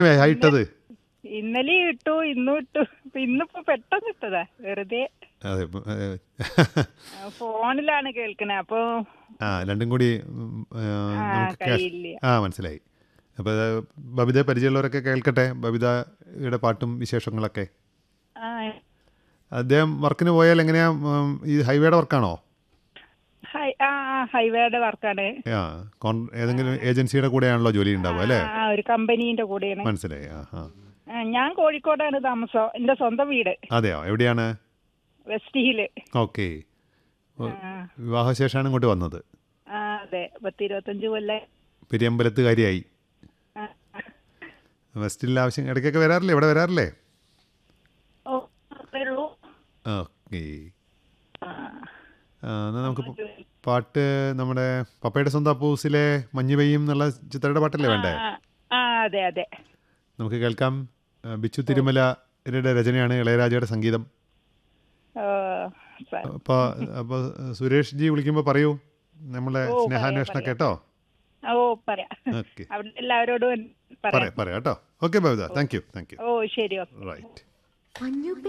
ഇട്ടത് ഇന്നലെ ഇട്ടു ഇന്നും ഇട്ടു ഇപ്പൊ ഇന്നിപ്പോ പെട്ടെന്ന് ഇട്ടതാ വെറുതെ അതെ ഏ, ആ, ഫോണിലാണ് കേൾക്കണേ അപ്പൊ ആ രണ്ടും കൂടി ഉം, ഏ, ആ, നമുക്ക് ക്യാഷ് കഴിയില്ല. ആ മനസ്സിലായി അപ്പോൾ ബബിത പരിചയമുള്ളവരൊക്കെ കേൾക്കട്ടെ ബബിതയുടെ പാട്ടും വിശേഷങ്ങളൊക്കെ ആ, അദ്ദേഹം വർക്കിന് പോയാൽ എങ്ങനെയാ ഉം, ഈ ഹൈവേയുടെ വർക്കാണോ ഹൈ- ആ ആ, ഹൈവേയുടെ വർക്കാണ് ആ കോൺ ഏതെങ്കിലും ഏജൻസിയുടെ കൂടെയാണല്ലോ ജോലി ഉണ്ടാവുക അല്ലേ ആ ഒരു കമ്പനീന്റെ കൂടെയാണ് മനസ്സിലായി ആ ആ ആ, ഞാൻ കോഴിക്കോടാണ് താമസം എന്റെ സ്വന്തം വീട് അതെയോ എവിടെയാണ് വെസ്റ്റ് ഹില് ഓക്കെ ആ, വിവാഹശേഷമാണ് ഇങ്ങോട്ട് വന്നത് ആ അതെ പത്ത് ഇരുപത്തഞ്ച് കൊല്ലം പെരിയമ്പലത്തുകാരിയായി ആ, വെസ്റ്റിൽ ആവശ്യം ഇടയ്ക്കൊക്കെ വരാറില്ലേ ഇവിടെ വരാറില്ലേ ഓ അത്രേ ഉള്ളൂ ഓക്കെ ആ, എന്നാൽ നമുക്ക് പ- പാട്ട് നമ്മുടെ പപ്പയുടെ സ്വന്തം അപ്പൂസിലെ മഞ്ഞ് പെയ്യും എന്നുള്ള ചിത്രയുടെ പാട്ടല്ലേ വേണ്ടേ ആ, ആ അതെ അതെ നമുക്ക് കേൾക്കാം ആ, ബിച്ചു തിരുമലയുടെ രചനയാണ് ഇളയരാജയുടെ സംഗീതം ഓ, സ- അപ്പോൾ അപ്പോൾ സുരേഷ് ജി വിളിക്കുമ്പോൾ പറയൂ നമ്മളെ ഓ, പറയാം, സ്നേഹാന്വേഷണം പറയാം. കേട്ടോ ഓ പറയാം ഓക്കെ അവിടെ എല്ലാവരോടും പറയാം പറയാം പറയാം കേട്ടോ okay Babitha thank you thank you ഓ ശരി ഓക്കെ റൈറ്റ് മഞ്ഞു